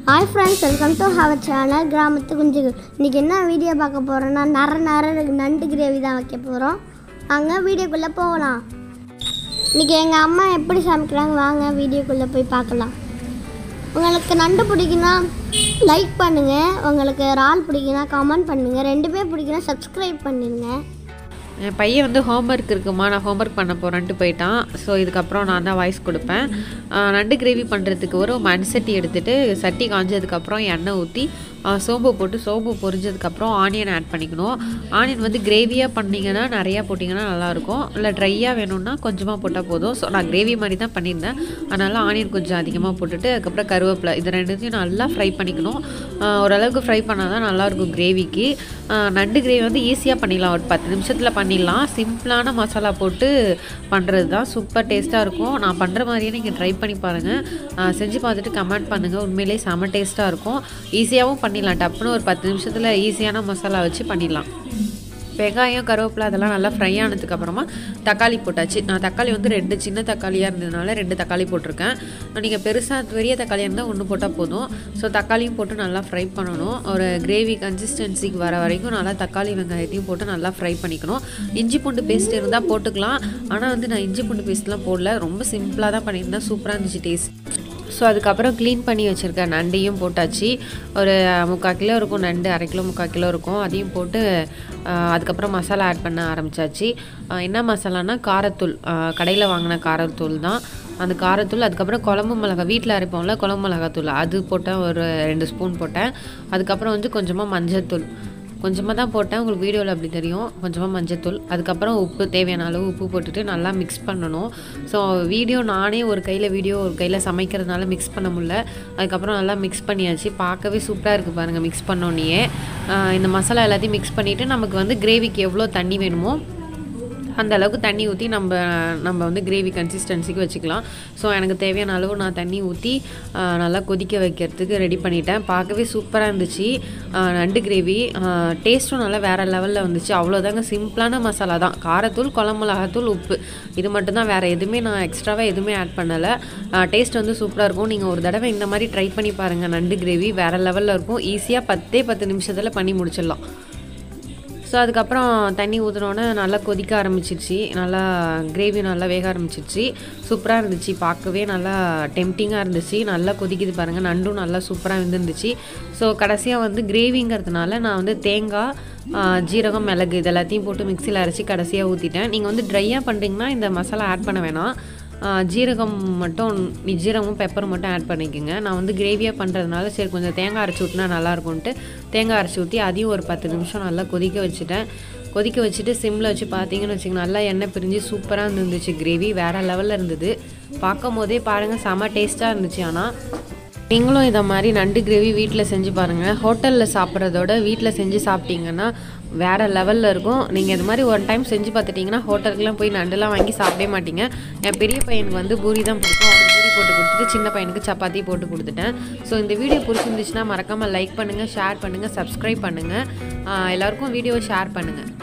hi friends welcome to our channel கிராமத்து குஞ்சுகள் இன்றைக்கி என்ன வீடியோ பார்க்க போகிறோன்னா நர நர நண்டு கிரேவி தான் வைக்க போகிறோம் அங்கே வீடியோக்குள்ளே போகலாம் இன்றைக்கி எங்கள் அம்மா எப்படி சமைக்கிறாங்க வாங்க வீடியோக்குள்ளே போய் பார்க்கலாம் உங்களுக்கு நண்டு பிடிக்குன்னா லைக் பண்ணுங்கள் உங்களுக்கு இறால் பிடிக்குன்னா கமெண்ட் பண்ணுங்கள் ரெண்டு பேர் பிடிக்குன்னா சப்ஸ்கிரைப் பண்ணிடுங்க என் பையன் வந்து ஹோம்ஒர்க் இருக்குமா நான் ஹோம்ஒர்க் பண்ண போகிறேன்ட்டு போயிட்டான் ஸோ இதுக்கப்புறம் நான் தான் வாய்ஸ் கொடுப்பேன் ஆஹ் நண்டு கிரேவி பண்ணுறதுக்கு ஒரு மண் சட்டி எடுத்துகிட்டு சட்டி காஞ்சதுக்கப்புறம் எண்ணெய் ஊற்றி சோம்பு போட்டு சோம்பு பொரிஞ்சதுக்கப்புறம் ஆனியன் ஆட் பண்ணிக்கணும் ஆனியன் வந்து கிரேவியாக பண்ணிங்கன்னா நிறையா போட்டிங்கன்னா நல்லாயிருக்கும் இல்லை ட்ரையாக வேணும்னா கொஞ்சமாக போட்டால் போதும் ஸோ நான் கிரேவி மாதிரி தான் பண்ணியிருந்தேன் அதனால் ஆனியன் கொஞ்சம் அதிகமாக போட்டுட்டு அதுக்கப்புறம் கருவேப்பிலை இது ரெண்டுத்தையும் நல்லா ஃப்ரை பண்ணிக்கணும் ஆஹ் ஓரளவுக்கு ஃப்ரை பண்ணால் தான் நல்லாயிருக்கும் கிரேவிக்கு நண்டு கிரேவி வந்து ஈஸியாக பண்ணிடலாம் ஒரு பத்து நிமிஷத்தில் பண்ணிடலாம் சிம்பிளான மசாலா போட்டு பண்ணுறது தான் சூப்பர் டேஸ்ட்டாக இருக்கும் நான் பண்ணுற மாதிரியே நீங்கள் ட்ரை பண்ணி பாருங்கள் செஞ்சு பார்த்துட்டு கமெண்ட் பண்ணுங்கள் உண்மையிலேயே செம்ம டேஸ்ட்டாக இருக்கும் ஈஸியாகவும் பண்ணிடலாம் டப்புன்னு ஒரு பத்து நிமிஷத்தில் ஈஸியான மசாலா வச்சு பண்ணிடலாம் வெங்காயம் கருவேப்பிலை அதெல்லாம் நல்லா ஃப்ரை ஆனதுக்கப்புறமா தக்காளி போட்டாச்சு நான் தக்காளி வந்து ரெண்டு சின்ன தக்காளியாக இருந்ததுனால ரெண்டு தக்காளி போட்டிருக்கேன் நீங்கள் பெருசாக பெரிய தக்காளியாக இருந்தால் ஒன்று போட்டால் போதும் ஸோ தக்காளியும் போட்டு நல்லா ஃப்ரை பண்ணணும் ஒரு கிரேவி கன்சிஸ்டன்சிக்கு வர வரைக்கும் நல்லா தக்காளி வெங்காயத்தையும் போட்டு நல்லா ஃப்ரை பண்ணிக்கணும் இஞ்சி பூண்டு பேஸ்ட் இருந்தால் போட்டுக்கலாம் ஆனால் வந்து நான் இஞ்சி பூண்டு பேஸ்ட்லாம் போடல ரொம்ப சிம்பிளாக தான் பண்ணியிருந்தேன் சூப்பராக இருந்துச்சு டேஸ்ட் ஸோ அதுக்கப்புறம் க்ளீன் பண்ணி வச்சுருக்க நண்டையும் போட்டாச்சு ஒரு முக்கால் கிலோ இருக்கும் நண்டு அரை கிலோ முக்கால் கிலோ இருக்கும் அதையும் போட்டு ஆஹ், அதுக்கப்புறம் மசாலா ஆட் பண்ண ஆரம்பிச்சாச்சு ஆஹ், என்ன மசாலானா காரத்தூள் கடையில் வாங்கின காரத்தூள் தான் அந்த காரத்தூள் அதுக்கப்புறம் குழம்பு மிளகா வீட்டில் அரைப்போம்ல குழம்பு மிளகாத்தூள் அது போட்டேன் ஒரு ரெண்டு ஸ்பூன் போட்டேன் அதுக்கப்புறம் வந்து கொஞ்சமாக மஞ்சள்தூள் கொஞ்சமாக தான் போட்டேன் உங்களுக்கு வீடியோவில் அப்படி தெரியும் கொஞ்சமாக மஞ்சத்தூள் அதுக்கப்புறம் உப்பு தேவையான அளவு உப்பு போட்டுட்டு நல்லா மிக்ஸ் பண்ணணும் ஸோ வீடியோ நானே ஒரு கையில் வீடியோ ஒரு கையில் சமைக்கிறதுனால மிக்ஸ் பண்ண முடியல அதுக்கப்புறம் நல்லா மிக்ஸ் பண்ணியாச்சு பார்க்கவே சூப்பராக இருக்குது பாருங்கள் மிக்ஸ் பண்ணோன்னே இந்த மசாலா எல்லாத்தையும் மிக்ஸ் பண்ணிவிட்டு நமக்கு வந்து கிரேவிக்கு எவ்வளோ தண்ணி வேணுமோ அந்த அளவுக்கு தண்ணி ஊற்றி நம்ம நம்ம வந்து கிரேவி கன்சிஸ்டன்சிக்கு வச்சுக்கலாம் ஸோ எனக்கு தேவையான அளவு நான் தண்ணி ஊற்றி நல்லா கொதிக்க வைக்கிறதுக்கு ரெடி பண்ணிட்டேன் பார்க்கவே சூப்பராக இருந்துச்சு ஆஹ் நண்டு கிரேவி டேஸ்ட்டும் நல்லா வேறு லெவலில் வந்துச்சு அவ்வளோதாங்க சிம்பிளான மசாலா தான் காரத்தூள் குழம்பு மிளகாத்தூள் உப்பு இது மட்டும்தான் வேறு எதுவுமே நான் எக்ஸ்ட்ராவாக எதுவுமே ஆட் பண்ணலை டேஸ்ட் வந்து சூப்பராக இருக்கும் நீங்கள் ஒரு தடவை இந்த மாதிரி ட்ரை பண்ணி பாருங்கள் நண்டு கிரேவி வேறு லெவலில் இருக்கும் ஈஸியாக பத்தே பத்து நிமிஷத்தில் பண்ணி முடிச்சிடலாம் ஸோ அதுக்கப்புறம் தண்ணி ஊற்றினோன்னே நல்லா கொதிக்க ஆரம்பிச்சிருச்சு நல்லா கிரேவி நல்லா வேக ஆரம்பிச்சிருச்சு சூப்பராக இருந்துச்சு பார்க்கவே நல்லா டெம்டிங்காக இருந்துச்சு நல்லா கொதிக்குது பாருங்கள் நண்டும் நல்லா சூப்பராக இருந்துருந்துச்சு ஸோ கடைசியாக வந்து கிரேவிங்கிறதுனால நான் வந்து தேங்காய் ஆ, ஜீரகம் மிளகு இது எல்லாத்தையும் போட்டு மிக்சியில் அரைச்சி கடைசியாக ஊற்றிட்டேன் நீங்கள் வந்து ட்ரையாக பண்ணுறீங்கன்னா இந்த மசாலா ஆட் பண்ண வேணாம் ஆ, ஜீரகம் மட்டும் நீ ஜீரகமும் பெப்பரும் மட்டும் ஆட் பண்ணிக்கோங்க நான் வந்து கிரேவியாக பண்ணுறதுனால சரி கொஞ்சம் தேங்காய் அரைச்சி ஊற்றினா நல்லாயிருக்கும்ன்ட்டு தேங்காய் அரைச்சி ஊற்றி அதையும் ஒரு பத்து நிமிஷம் நல்லா கொதிக்க வச்சுட்டேன் கொதிக்க வச்சுட்டு சிம்மில் வச்சு பார்த்தீங்கன்னு வச்சுக்கோங்க நல்லா எண்ணெய் பிரிஞ்சு சூப்பராக இருந்துச்சு கிரேவி வேறு லெவலில் இருந்தது பார்க்கும் போதே பாருங்கள் செம டேஸ்ட்டாக இருந்துச்சு ஆனால் நீங்களும் இதை மாதிரி நண்டு கிரேவி வீட்டில் செஞ்சு பாருங்கள் ஹோட்டலில் சாப்பிட்றதோட வீட்டில் செஞ்சு சாப்பிட்டீங்கன்னா வேறு லெவலில் இருக்கும் நீங்கள் இது மாதிரி ஒன் டைம் செஞ்சு பார்த்துட்டிங்கன்னா ஹோட்டலுக்குலாம் போய் நண்டுலாம் வாங்கி சாப்பிடவே மாட்டீங்க என் பெரிய பையனுக்கு வந்து பூரி தான் பிடிக்கும் அவனுக்கு பூரி போட்டு கொடுத்துட்டு சின்ன பையனுக்கு சப்பாத்தி போட்டு கொடுத்துட்டேன் ஸோ இந்த வீடியோ பிடிச்சிருந்துச்சுன்னா மறக்காமல் லைக் பண்ணுங்கள் ஷேர் பண்ணுங்கள் சப்ஸ்கிரைப் பண்ணுங்கள் எல்லாருக்கும் வீடியோ ஷேர் பண்ணுங்கள்